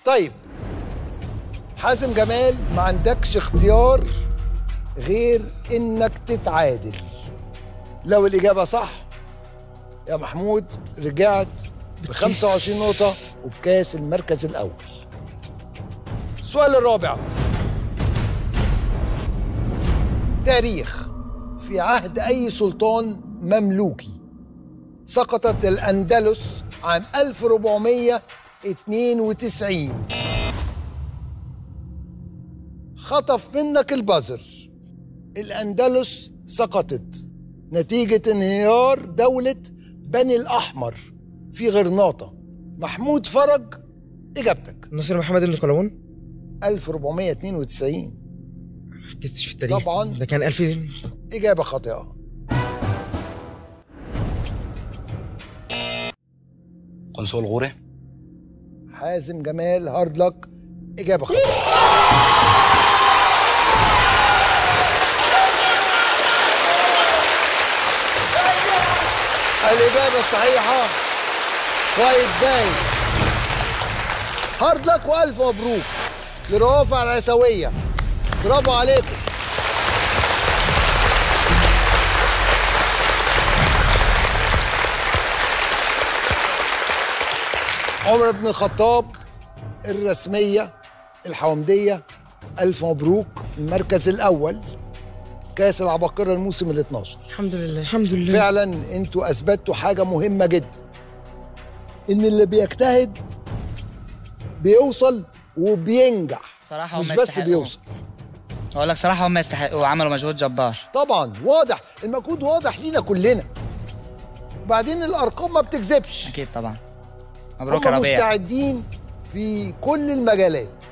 طيب حازم جمال ما عندكش اختيار غير انك تتعادل لو الاجابه صح يا محمود رجعت ب 25 نقطه وبكاس المركز الاول السؤال الرابع تاريخ في عهد اي سلطان مملوكي سقطت الاندلس عام 1492 خطف منك البزر الأندلس سقطت نتيجة انهيار دولة بني الأحمر في غرناطة محمود فرج إجابتك ناصر محمد بن قلاوون 1492 ركزتش في التاريخ طبعاً. ده كان 1000 إجابة خاطئة قنصل الغوري حازم جمال هارد لك إجابة خاطئة الإجابة الصحيحة وايد باي هارد لك وألف مبروك لروافع العسوية برافو عليكم عمر بن الخطاب الرسمية الحومدية ألف مبروك المركز الأول كأس العباقرة الموسم ال 12 الحمد لله الحمد لله فعلا انتوا اثبتوا حاجه مهمه جدا ان اللي بيجتهد بيوصل وبينجح صراحة مش هم بس يستحقوا. بيوصل اقول لك صراحه هم يستحقوا وعملوا مجهود جبار طبعا واضح المجهود واضح لينا كلنا وبعدين الارقام ما بتكذبش اكيد طبعا مبروك هم يا ربيع مستعدين في كل المجالات